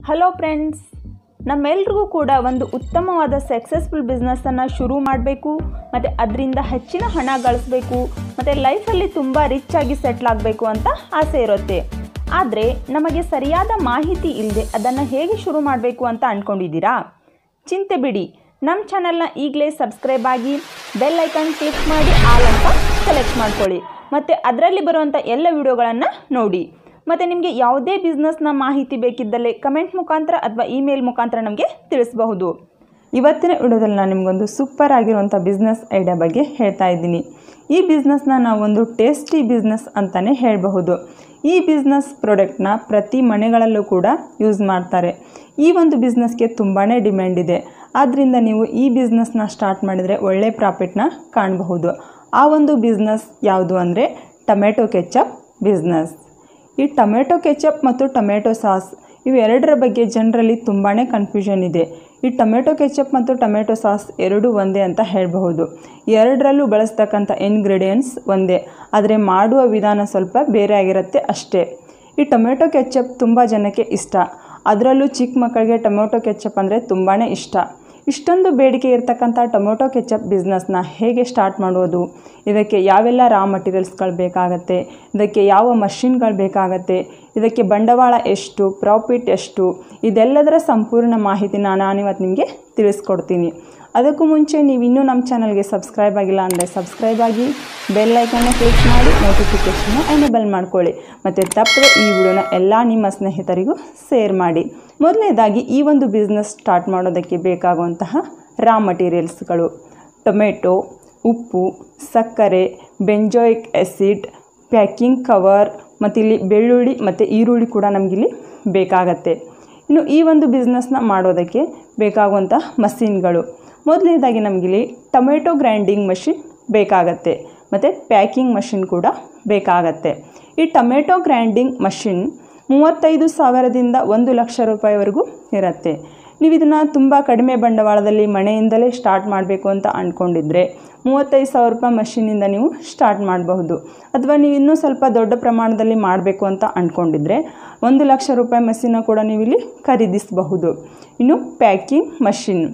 hello friends ನಮ್ಮೆಲ್ರಿಗೂ ಕೂಡ ಒಂದು ಉತ್ತಮವಾದ ಸಕ್ಸಸ್ಫುಲ್ ಬಿಸ್ನೆಸ್ಸನ್ನು ಶುರು ಮಾಡಬೇಕು ಮತ್ತು ಅದರಿಂದ ಹೆಚ್ಚಿನ ಹಣ ಗಳಿಸ್ಬೇಕು ಮತ್ತು ಲೈಫಲ್ಲಿ ತುಂಬ ರಿಚ್ ಆಗಿ ಸೆಟ್ಲ್ ಆಗಬೇಕು ಅಂತ ಆಸೆ ಇರುತ್ತೆ ಆದರೆ ನಮಗೆ ಸರಿಯಾದ ಮಾಹಿತಿ ಇಲ್ಲದೆ ಅದನ್ನು ಹೇಗೆ ಶುರು ಮಾಡಬೇಕು ಅಂತ ಅಂದ್ಕೊಂಡಿದ್ದೀರಾ ಚಿಂತೆ ಬಿಡಿ ನಮ್ಮ ಚಾನಲ್ನ ಈಗಲೇ ಸಬ್ಸ್ಕ್ರೈಬ್ ಆಗಿ ಬೆಲ್ ಐಕಾನ್ ಕ್ಲಿಕ್ ಮಾಡಿ ಆಲ್ ಅಂತ ಸೆಲೆಕ್ಟ್ ಮಾಡ್ಕೊಳ್ಳಿ ಮತ್ತು ಅದರಲ್ಲಿ ಬರುವಂಥ ಎಲ್ಲ ವಿಡಿಯೋಗಳನ್ನು ನೋಡಿ ಮತ್ತು ನಿಮಗೆ ಯಾವುದೇ ಬಿಸ್ನೆಸ್ನ ಮಾಹಿತಿ ಬೇಕಿದ್ದಲ್ಲಿ ಕಮೆಂಟ್ ಮುಖಾಂತರ ಅಥವಾ ಇಮೇಲ್ ಮುಖಾಂತರ ನಮಗೆ ತಿಳಿಸಬಹುದು ಇವತ್ತಿನ ವಿಡಿಯೋದಲ್ಲಿ ನಾನು ನಿಮಗೊಂದು ಸೂಪರ್ ಆಗಿರುವಂಥ ಬಿಸ್ನೆಸ್ ಐಡಿಯಾ ಬಗ್ಗೆ ಹೇಳ್ತಾ ಇದ್ದೀನಿ ಈ ಬಿಸ್ನೆಸ್ನ ನಾವೊಂದು ಟೇಸ್ಟಿ ಬಿಸ್ನೆಸ್ ಅಂತಲೇ ಹೇಳಬಹುದು ಈ ಬಿಸ್ನೆಸ್ ಪ್ರಾಡಕ್ಟ್ನ ಪ್ರತಿ ಮನೆಗಳಲ್ಲೂ ಕೂಡ ಯೂಸ್ ಮಾಡ್ತಾರೆ ಈ ಒಂದು ಬಿಸ್ನೆಸ್ಗೆ ತುಂಬಾ ಡಿಮ್ಯಾಂಡ್ ಇದೆ ಆದ್ದರಿಂದ ನೀವು ಈ ಬಿಸ್ನೆಸ್ನ ಸ್ಟಾರ್ಟ್ ಮಾಡಿದರೆ ಒಳ್ಳೆ ಪ್ರಾಫಿಟ್ನ ಕಾಣಬಹುದು ಆ ಒಂದು ಬಿಸ್ನೆಸ್ ಯಾವುದು ಅಂದರೆ ಟೊಮೆಟೊ ಕೆಚಪ್ ಬಿಸ್ನೆಸ್ ಈ ಟೊಮೆಟೊ ಕೆಚಪ್ ಮತ್ತು ಟೊಮೆಟೊ ಸಾಸ್ ಇವೆರಡರ ಬಗ್ಗೆ ಜನರಲ್ಲಿ ತುಂಬಾ ಕನ್ಫ್ಯೂಷನ್ ಇದೆ ಈ ಟೊಮೆಟೊ ಕೆಚಪ್ ಮತ್ತು ಟೊಮೆಟೊ ಸಾಸ್ ಎರಡೂ ಒಂದೇ ಅಂತ ಹೇಳಬಹುದು ಎರಡರಲ್ಲೂ ಬಳಸ್ತಕ್ಕಂಥ ಇಂಗ್ರೀಡಿಯೆಂಟ್ಸ್ ಒಂದೇ ಆದರೆ ಮಾಡುವ ವಿಧಾನ ಸ್ವಲ್ಪ ಬೇರೆ ಆಗಿರುತ್ತೆ ಅಷ್ಟೇ ಈ ಟೊಮೆಟೊ ಕೆಚಪ್ ತುಂಬ ಜನಕ್ಕೆ ಇಷ್ಟ ಅದರಲ್ಲೂ ಚಿಕ್ಕ ಮಕ್ಕಳಿಗೆ ಟೊಮೆಟೊ ಕೆಚಪ್ ಅಂದರೆ ತುಂಬಾ ಇಷ್ಟ ಇಷ್ಟೊಂದು ಬೇಡಿಕೆ ಇರತಕ್ಕಂಥ ಟೊಮೊಟೊ ಕೆಚಪ್ ಬಿಸ್ನೆಸ್ನ ಹೇಗೆ ಸ್ಟಾರ್ಟ್ ಮಾಡೋದು ಇದಕ್ಕೆ ಯಾವೆಲ್ಲ ರಾ ಮಟೀರಿಯಲ್ಸ್ಗಳು ಬೇಕಾಗತ್ತೆ ಇದಕ್ಕೆ ಯಾವ ಮಷಿನ್ಗಳು ಬೇಕಾಗತ್ತೆ ಇದಕ್ಕೆ ಬಂಡವಾಳ ಎಷ್ಟು ಪ್ರಾಫಿಟ್ ಎಷ್ಟು ಇದೆಲ್ಲದರ ಸಂಪೂರ್ಣ ಮಾಹಿತಿನ ನಾನಿವತ್ತು ನಿಮಗೆ ತಿಳಿಸ್ಕೊಡ್ತೀನಿ ಅದಕ್ಕೂ ಮುಂಚೆ ನೀವು ಇನ್ನೂ ನಮ್ಮ ಚಾನಲ್ಗೆ ಸಬ್ಸ್ಕ್ರೈಬ್ ಆಗಿಲ್ಲ ಅಂದರೆ ಸಬ್ಸ್ಕ್ರೈಬ್ ಆಗಿ ಬೆಲ್ ಐಕನ್ನ ಕ್ಲಿಕ್ ಮಾಡಿ ನೋಟಿಫಿಕೇಷನ್ನ ಎನೇಬಲ್ ಮಾಡ್ಕೊಳ್ಳಿ ಮತ್ತು ತಪ್ಪದೆ ಈ ವಿಡಿಯೋನ ಎಲ್ಲ ನಿಮ್ಮ ಸ್ನೇಹಿತರಿಗೂ ಶೇರ್ ಮಾಡಿ ಮೊದಲನೇದಾಗಿ ಈ ಒಂದು ಬಿಸ್ನೆಸ್ ಸ್ಟಾರ್ಟ್ ಮಾಡೋದಕ್ಕೆ ಬೇಕಾಗುವಂತಹ ರಾ ಮಟೀರಿಯಲ್ಸ್ಗಳು ಟೊಮೆಟೊ ಉಪ್ಪು ಸಕ್ಕರೆ ಬೆಂಜೋಯಿಕ್ ಆ್ಯಸಿಡ್ ಪ್ಯಾಕಿಂಗ್ ಕವರ್ ಮತ್ತು ಇಲ್ಲಿ ಬೆಳ್ಳುಳ್ಳಿ ಮತ್ತು ಈರುಳ್ಳಿ ಕೂಡ ನಮಗಿಲ್ಲಿ ಬೇಕಾಗತ್ತೆ ಇನ್ನು ಈ ಒಂದು ಬಿಸ್ನೆಸ್ನ ಮಾಡೋದಕ್ಕೆ ಬೇಕಾಗುವಂಥ ಮಷಿನ್ಗಳು ಮೊದಲನೇದಾಗಿ ನಮಗಿಲ್ಲಿ ಟೊಮೆಟೊ ಗ್ರೈಂಡಿಂಗ್ ಮಷಿನ್ ಬೇಕಾಗತ್ತೆ ಮತ್ತು ಪ್ಯಾಕಿಂಗ್ ಮಷಿನ್ ಕೂಡ ಬೇಕಾಗತ್ತೆ ಈ ಟೊಮೆಟೊ ಗ್ರೈಂಡಿಂಗ್ ಮಷಿನ್ ಮೂವತ್ತೈದು ಸಾವಿರದಿಂದ ಒಂದು ಲಕ್ಷ ರೂಪಾಯಿವರೆಗೂ ಇರುತ್ತೆ ನೀವು ಇದನ್ನು ತುಂಬ ಕಡಿಮೆ ಬಂಡವಾಳದಲ್ಲಿ ಮನೆಯಿಂದಲೇ ಸ್ಟಾರ್ಟ್ ಮಾಡಬೇಕು ಅಂತ ಅಂದ್ಕೊಂಡಿದ್ರೆ ಮೂವತ್ತೈದು ಸಾವಿರ ರೂಪಾಯಿ ಮಷಿನಿಂದ ನೀವು ಸ್ಟಾರ್ಟ್ ಮಾಡಬಹುದು ಅಥವಾ ನೀವು ಇನ್ನೂ ಸ್ವಲ್ಪ ದೊಡ್ಡ ಪ್ರಮಾಣದಲ್ಲಿ ಮಾಡಬೇಕು ಅಂತ ಅಂದ್ಕೊಂಡಿದ್ರೆ ಒಂದು ಲಕ್ಷ ರೂಪಾಯಿ ಮಷಿನ ಕೂಡ ನೀವು ಇಲ್ಲಿ ಖರೀದಿಸಬಹುದು ಇನ್ನು ಪ್ಯಾಕಿಂಗ್ ಮಷಿನ್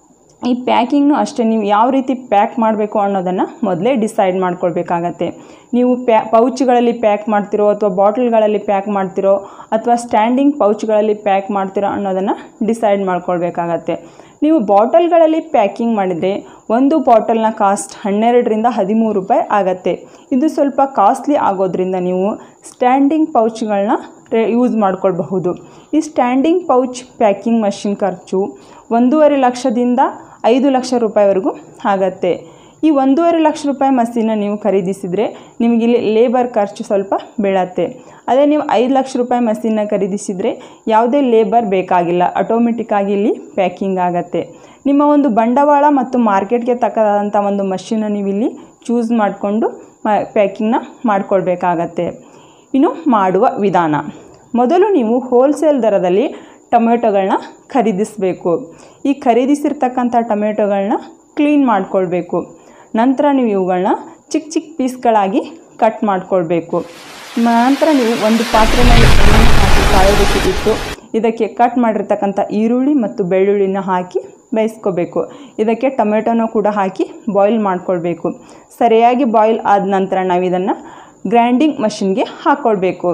ಈ ಪ್ಯಾಕಿಂಗ್ನು ಅಷ್ಟೇ ನೀವು ಯಾವ ರೀತಿ ಪ್ಯಾಕ್ ಮಾಡಬೇಕು ಅನ್ನೋದನ್ನು ಮೊದಲೇ ಡಿಸೈಡ್ ಮಾಡ್ಕೊಳ್ಬೇಕಾಗತ್ತೆ ನೀವು ಪ್ಯಾ ಪೌಚ್ಗಳಲ್ಲಿ ಪ್ಯಾಕ್ ಮಾಡ್ತಿರೋ ಅಥವಾ ಬಾಟಲ್ಗಳಲ್ಲಿ ಪ್ಯಾಕ್ ಮಾಡ್ತಿರೋ ಅಥವಾ ಸ್ಟ್ಯಾಂಡಿಂಗ್ ಪೌಚ್ಗಳಲ್ಲಿ ಪ್ಯಾಕ್ ಮಾಡ್ತಿರೋ ಅನ್ನೋದನ್ನು ಡಿಸೈಡ್ ಮಾಡ್ಕೊಳ್ಬೇಕಾಗತ್ತೆ ನೀವು ಬಾಟಲ್ಗಳಲ್ಲಿ ಪ್ಯಾಕಿಂಗ್ ಮಾಡಿದರೆ ಒಂದು ಬಾಟಲ್ನ ಕಾಸ್ಟ್ ಹನ್ನೆರಡರಿಂದ ಹದಿಮೂರು ರೂಪಾಯಿ ಆಗತ್ತೆ ಇದು ಸ್ವಲ್ಪ ಕಾಸ್ಟ್ಲಿ ಆಗೋದ್ರಿಂದ ನೀವು ಸ್ಟ್ಯಾಂಡಿಂಗ್ ಪೌಚ್ಗಳನ್ನ ಯೂಸ್ ಮಾಡ್ಕೊಳ್ಬಹುದು ಈ ಸ್ಟ್ಯಾಂಡಿಂಗ್ ಪೌಚ್ ಪ್ಯಾಕಿಂಗ್ ಮಷಿನ್ ಖರ್ಚು ಒಂದೂವರೆ ಲಕ್ಷದಿಂದ ಐದು ಲಕ್ಷ ರೂಪಾಯಿವರೆಗೂ ಆಗತ್ತೆ ಈ ಒಂದೂವರೆ ಲಕ್ಷ ರೂಪಾಯಿ ಮಷೀನ ನೀವು ಖರೀದಿಸಿದರೆ ನಿಮಗಿಲ್ಲಿ ಲೇಬರ್ ಖರ್ಚು ಸ್ವಲ್ಪ ಬೀಳತ್ತೆ ಅದೇ ನೀವು ಐದು ಲಕ್ಷ ರೂಪಾಯಿ ಮಷೀನ ಖರೀದಿಸಿದರೆ ಯಾವುದೇ ಲೇಬರ್ ಬೇಕಾಗಿಲ್ಲ ಆಟೋಮೆಟಿಕ್ಕಾಗಿ ಇಲ್ಲಿ ಪ್ಯಾಕಿಂಗ್ ಆಗತ್ತೆ ನಿಮ್ಮ ಒಂದು ಬಂಡವಾಳ ಮತ್ತು ಮಾರ್ಕೆಟ್ಗೆ ತಕ್ಕಂಥ ಒಂದು ಮಷೀನ ನೀವು ಇಲ್ಲಿ ಚೂಸ್ ಮಾಡಿಕೊಂಡು ಪ್ಯಾಕಿಂಗ್ನ ಮಾಡ್ಕೊಳ್ಬೇಕಾಗತ್ತೆ ಇನ್ನು ಮಾಡುವ ವಿಧಾನ ಮೊದಲು ನೀವು ಹೋಲ್ಸೇಲ್ ದರದಲ್ಲಿ ಟೊಮೆಟೊಗಳನ್ನ ಖರೀದಿಸಬೇಕು ಈ ಖರೀದಿಸಿರ್ತಕ್ಕಂಥ ಟೊಮೆಟೊಗಳನ್ನ ಕ್ಲೀನ್ ಮಾಡ್ಕೊಳ್ಬೇಕು ನಂತರ ನೀವು ಇವುಗಳನ್ನ ಚಿಕ್ಕ ಚಿಕ್ಕ ಪೀಸ್ಗಳಾಗಿ ಕಟ್ ಮಾಡ್ಕೊಳ್ಬೇಕು ನಂತರ ನೀವು ಒಂದು ಪಾತ್ರೆಯಲ್ಲಿ ಎಣ್ಣೆ ಹಾಕಿ ಕಾಯೋದಕ್ಕೆ ಇಟ್ಟು ಇದಕ್ಕೆ ಕಟ್ ಮಾಡಿರ್ತಕ್ಕಂಥ ಈರುಳ್ಳಿ ಮತ್ತು ಬೆಳ್ಳುಳ್ಳಿನ ಹಾಕಿ ಬೇಯಿಸ್ಕೋಬೇಕು ಇದಕ್ಕೆ ಟೊಮೆಟೊನ ಕೂಡ ಹಾಕಿ ಬಾಯ್ಲ್ ಮಾಡ್ಕೊಳ್ಬೇಕು ಸರಿಯಾಗಿ ಬಾಯ್ಲ್ ಆದ ನಂತರ ನಾವು ಇದನ್ನು ಗ್ರೈಂಡಿಂಗ್ ಮಷಿನ್ಗೆ ಹಾಕ್ಕೊಳ್ಬೇಕು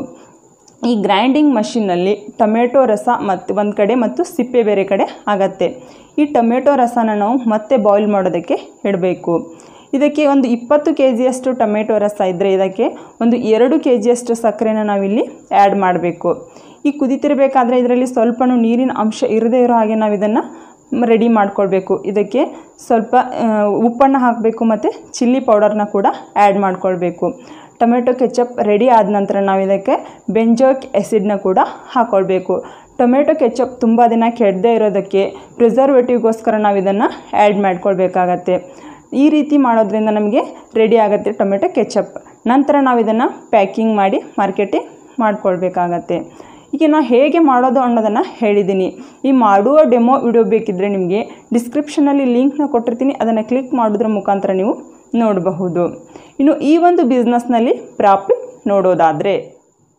ಈ ಗ್ರೈಂಡಿಂಗ್ ಮಷಿನ್ನಲ್ಲಿ ಟೊಮೆಟೊ ರಸ ಮತ್ತು ಒಂದು ಕಡೆ ಮತ್ತು ಸಿಪ್ಪೆ ಬೇರೆ ಕಡೆ ಆಗತ್ತೆ ಈ ಟೊಮೆಟೊ ರಸನ ನಾವು ಮತ್ತೆ ಬಾಯ್ಲ್ ಮಾಡೋದಕ್ಕೆ ಇಡಬೇಕು ಇದಕ್ಕೆ ಒಂದು ಇಪ್ಪತ್ತು ಕೆ ಜಿಯಷ್ಟು ಟೊಮೆಟೊ ರಸ ಇದ್ದರೆ ಇದಕ್ಕೆ ಒಂದು ಎರಡು ಕೆ ಜಿಯಷ್ಟು ಸಕ್ಕರೆನ ನಾವಿಲ್ಲಿ ಆ್ಯಡ್ ಮಾಡಬೇಕು ಈ ಕುದಿತಿರಬೇಕಾದ್ರೆ ಇದರಲ್ಲಿ ಸ್ವಲ್ಪನೂ ನೀರಿನ ಅಂಶ ಇರದೇ ಇರೋ ಹಾಗೆ ನಾವು ಇದನ್ನು ರೆಡಿ ಮಾಡ್ಕೊಳ್ಬೇಕು ಇದಕ್ಕೆ ಸ್ವಲ್ಪ ಉಪ್ಪನ್ನು ಹಾಕಬೇಕು ಮತ್ತು ಚಿಲ್ಲಿ ಪೌಡರ್ನ ಕೂಡ ಆ್ಯಡ್ ಮಾಡ್ಕೊಳ್ಬೇಕು ಟೊಮೆಟೊ ಕೆಚಪ್ ರೆಡಿ ಆದ ನಂತರ ನಾವು ಇದಕ್ಕೆ ಬೆಂಜೋಕ್ ಆ್ಯಸಿಡ್ನ ಕೂಡ ಹಾಕ್ಕೊಳ್ಬೇಕು ಟೊಮೆಟೊ ಕೆಚಪ್ ತುಂಬ ದಿನ ಕೆಡದೇ ಇರೋದಕ್ಕೆ ಪ್ರಿಸರ್ವೇಟಿವ್ಗೋಸ್ಕರ ನಾವು ಇದನ್ನು ಆ್ಯಡ್ ಮಾಡ್ಕೊಳ್ಬೇಕಾಗತ್ತೆ ಈ ರೀತಿ ಮಾಡೋದ್ರಿಂದ ನಮಗೆ ರೆಡಿ ಆಗುತ್ತೆ ಟೊಮೆಟೊ ಕೆಚಪ್ ನಂತರ ನಾವು ಇದನ್ನು ಪ್ಯಾಕಿಂಗ್ ಮಾಡಿ ಮಾರ್ಕೆಟಿಂಗ್ ಮಾಡ್ಕೊಳ್ಬೇಕಾಗತ್ತೆ ಈಗ ನಾನು ಹೇಗೆ ಮಾಡೋದು ಅನ್ನೋದನ್ನು ಹೇಳಿದ್ದೀನಿ ಈ ಮಾಡುವ ಡೆಮೋ ವಿಡಿಯೋ ಬೇಕಿದ್ದರೆ ನಿಮಗೆ ಡಿಸ್ಕ್ರಿಪ್ಷನಲ್ಲಿ ಲಿಂಕ್ನ ಕೊಟ್ಟಿರ್ತೀನಿ ಅದನ್ನು ಕ್ಲಿಕ್ ಮಾಡೋದ್ರ ಮುಖಾಂತರ ನೀವು ನೋಡಬಹುದು ಇನ್ನು ಈ ಒಂದು ಬಿಸ್ನೆಸ್ನಲ್ಲಿ ಪ್ರಾಫಿಟ್ ನೋಡೋದಾದರೆ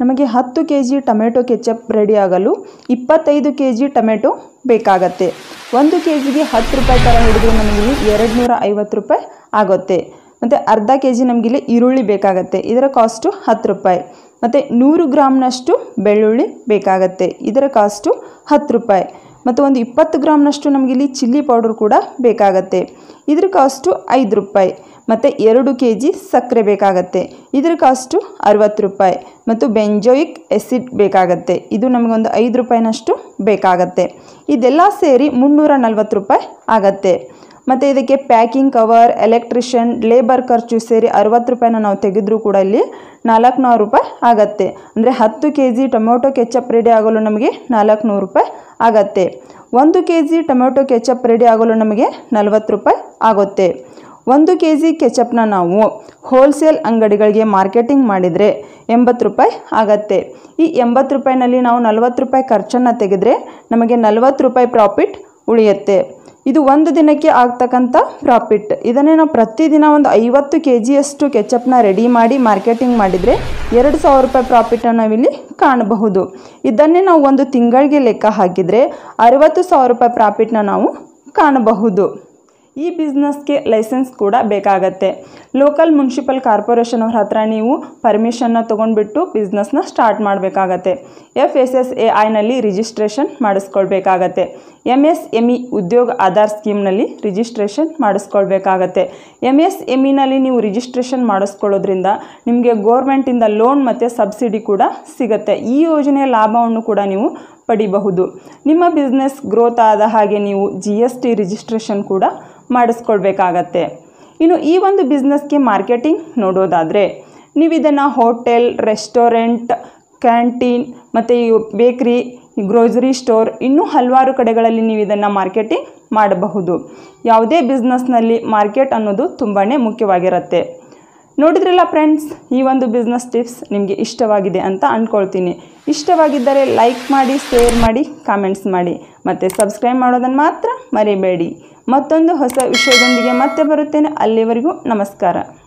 ನಮಗೆ ಹತ್ತು K G tomato ketchup ready ಆಗಲು ಇಪ್ಪತ್ತೈದು ಕೆ ಜಿ ಟೊಮೆಟೊ ಬೇಕಾಗತ್ತೆ ಒಂದು ಕೆ ಜಿಗೆ ಹತ್ತು ರೂಪಾಯಿ ಥರ ಹಿಡಿದ್ರೆ ನಮಗಿಲ್ಲಿ ಎರಡು ನೂರ ಐವತ್ತು ರೂಪಾಯಿ ಆಗುತ್ತೆ ಮತ್ತು ಅರ್ಧ ಕೆ ಜಿ ನಮಗಿಲ್ಲಿ ಈರುಳ್ಳಿ ಬೇಕಾಗತ್ತೆ ಇದರ ಕಾಸ್ಟು ಹತ್ತು ರೂಪಾಯಿ ಮತ್ತು ನೂರು ಗ್ರಾಮ್ನಷ್ಟು ಬೆಳ್ಳುಳ್ಳಿ ಬೇಕಾಗತ್ತೆ ಇದರ ಕಾಸ್ಟು ಹತ್ತು ರೂಪಾಯಿ ಮತ್ತು ಒಂದು ಇಪ್ಪತ್ತು ಗ್ರಾಮ್ನಷ್ಟು ನಮಗಿಲ್ಲಿ ಚಿಲ್ಲಿ ಪೌಡರ್ ಕೂಡ ಬೇಕಾಗತ್ತೆ ಇದ್ರ ಕಾಸ್ಟು ಐದು ರೂಪಾಯಿ ಮತ್ತು ಎರಡು ಕೆ ಜಿ ಸಕ್ಕರೆ ಬೇಕಾಗತ್ತೆ ಇದ್ರ ಕಾಸ್ಟು ಅರವತ್ತು ರೂಪಾಯಿ ಮತ್ತು ಬೆಂಜೋಯಿಕ್ ಎಸಿಡ್ ಬೇಕಾಗತ್ತೆ ಇದು ನಮಗೊಂದು ಐದು ರೂಪಾಯಿನಷ್ಟು ಬೇಕಾಗತ್ತೆ ಇದೆಲ್ಲ ಸೇರಿ ಮುನ್ನೂರ ನಲ್ವತ್ತು ರೂಪಾಯಿ ಆಗತ್ತೆ ಮತ್ತು ಇದಕ್ಕೆ ಪ್ಯಾಕಿಂಗ್ ಕವರ್ ಎಲೆಕ್ಟ್ರಿಷಿಯನ್ ಲೇಬರ್ ಖರ್ಚು ಸೇರಿ ಅರವತ್ತು ರೂಪಾಯಿನ ನಾವು ತೆಗೆದರೂ ಕೂಡ ಇಲ್ಲಿ ನಾಲ್ಕುನೂರು ರೂಪಾಯಿ ಆಗತ್ತೆ ಅಂದರೆ ಹತ್ತು K G tomato ketchup ready ಆಗಲು ನಮಗೆ ನಾಲ್ಕುನೂರು ರೂಪಾಯಿ ಆಗತ್ತೆ ಒಂದು K G tomato ketchup ready ಆಗಲು ನಮಗೆ ನಲವತ್ತು ರೂಪಾಯಿ ಆಗುತ್ತೆ ಒಂದು ಕೆ ಜಿ ಕೆಚಪ್ನ ನಾವು ಹೋಲ್ಸೇಲ್ ಅಂಗಡಿಗಳಿಗೆ ಮಾರ್ಕೆಟಿಂಗ್ ಮಾಡಿದರೆ ಎಂಬತ್ತು ರೂಪಾಯಿ ಆಗತ್ತೆ ಈ ಎಂಬತ್ತು ರೂಪಾಯಿನಲ್ಲಿ ನಾವು ನಲವತ್ತು ರೂಪಾಯಿ ಖರ್ಚನ್ನು ತೆಗೆದರೆ ನಮಗೆ ನಲವತ್ತು ರೂಪಾಯಿ ಪ್ರಾಫಿಟ್ ಉಳಿಯುತ್ತೆ ಇದು ಒಂದು ದಿನಕ್ಕೆ ಆಗ್ತಕ್ಕಂಥ ಪ್ರಾಫಿಟ್ ಇದನ್ನೇ ನಾವು ಪ್ರತಿದಿನ ಒಂದು ಐವತ್ತು ಕೆ ಜಿಯಷ್ಟು ಕೆಚಪ್ನ ರೆಡಿ ಮಾಡಿ ಮಾರ್ಕೆಟಿಂಗ್ ಮಾಡಿದರೆ ಎರಡು ಸಾವಿರ ರೂಪಾಯಿ ಪ್ರಾಫಿಟನ್ನು ನಾವಿಲ್ಲಿ ಕಾಣಬಹುದು ಇದನ್ನೇ ನಾವು ಒಂದು ತಿಂಗಳಿಗೆ ಲೆಕ್ಕ ಹಾಕಿದರೆ ಅರವತ್ತು ಸಾವಿರ ರೂಪಾಯಿ ಪ್ರಾಫಿಟ್ನ ನಾವು ಕಾಣಬಹುದು ಈ ಬಿಸ್ನೆಸ್ಗೆ ಲೈಸೆನ್ಸ್ ಕೂಡ ಬೇಕಾಗತ್ತೆ ಲೋಕಲ್ ಮುನ್ಸಿಪಲ್ ಕಾರ್ಪೊರೇಷನ್ ಅವ್ರ ಹತ್ರ ನೀವು ಪರ್ಮಿಷನ್ನ ತೊಗೊಂಡ್ಬಿಟ್ಟು ಬಿಸ್ನೆಸ್ನ ಸ್ಟಾರ್ಟ್ ಮಾಡಬೇಕಾಗತ್ತೆ ಎಫ್ ಎಸ್ ಎಸ್ ಎ ಐನಲ್ಲಿ ರಿಜಿಸ್ಟ್ರೇಷನ್ ಮಾಡಿಸ್ಕೊಳ್ಬೇಕಾಗತ್ತೆ M S M E Udyog Aadhaar ಸ್ಕೀಮ್ನಲ್ಲಿ ರಿಜಿಸ್ಟ್ರೇಷನ್ ಮಾಡಿಸ್ಕೊಳ್ಬೇಕಾಗತ್ತೆ ಎಮ್ ಎಸ್ ಎಮ್ ಇನಲ್ಲಿ ನೀವು ರಿಜಿಸ್ಟ್ರೇಷನ್ ಮಾಡಿಸ್ಕೊಳ್ಳೋದ್ರಿಂದ ನಿಮಗೆ ಗೋರ್ಮೆಂಟಿಂದ ಲೋನ್ ಮತ್ತು ಸಬ್ಸಿಡಿ ಕೂಡ ಸಿಗುತ್ತೆ ಈ ಯೋಜನೆಯ ಲಾಭವನ್ನು ಕೂಡ ನೀವು ಪಡಿಬಹುದು ನಿಮ್ಮ ಬಿಸ್ನೆಸ್ ಗ್ರೋತ್ ಆದ ಹಾಗೆ ನೀವು ಜಿ ಎಸ್ ಟಿ ರಿಜಿಸ್ಟ್ರೇಷನ್ ಕೂಡ ಮಾಡಿಸ್ಕೊಳ್ಬೇಕಾಗತ್ತೆ ಇನ್ನು ಈ ಒಂದು ಬಿಸ್ನೆಸ್ಗೆ ಮಾರ್ಕೆಟಿಂಗ್ ನೋಡೋದಾದರೆ ನೀವು ಇದನ್ನು ಹೋಟೆಲ್ ರೆಸ್ಟೋರೆಂಟ್ ಕ್ಯಾಂಟೀನ್ ಮತ್ತು ಈ ಬೇಕ್ರಿ ಗ್ರೋಸರಿ ಸ್ಟೋರ್ ಇನ್ನೂ ಹಲವಾರು ಕಡೆಗಳಲ್ಲಿ ನೀವು ಇದನ್ನು ಮಾರ್ಕೆಟಿಂಗ್ ಮಾಡಬಹುದು ಯಾವುದೇ ಬಿಸ್ನೆಸ್ನಲ್ಲಿ ಮಾರ್ಕೆಟ್ ಅನ್ನೋದು ತುಂಬಾ ಮುಖ್ಯವಾಗಿರುತ್ತೆ ನೋಡಿದ್ರಲ್ಲ ಫ್ರೆಂಡ್ಸ್ ಈ ಒಂದು ಬಿಸ್ನೆಸ್ ಟಿಪ್ಸ್ ನಿಮಗೆ ಇಷ್ಟವಾಗಿದೆ ಅಂತ ಅಂದ್ಕೊಳ್ತೀನಿ ಇಷ್ಟವಾಗಿದ್ದರೆ ಲೈಕ್ ಮಾಡಿ ಶೇರ್ ಮಾಡಿ ಕಾಮೆಂಟ್ಸ್ ಮಾಡಿ ಮತ್ತು ಸಬ್ಸ್ಕ್ರೈಬ್ ಮಾಡೋದನ್ನು ಮಾತ್ರ ಮರಿಬೇಡಿ ಮತ್ತೊಂದು ಹೊಸ ವಿಷಯದೊಂದಿಗೆ ಮತ್ತೆ ಬರುತ್ತೇನೆ ಅಲ್ಲಿವರೆಗೂ ನಮಸ್ಕಾರ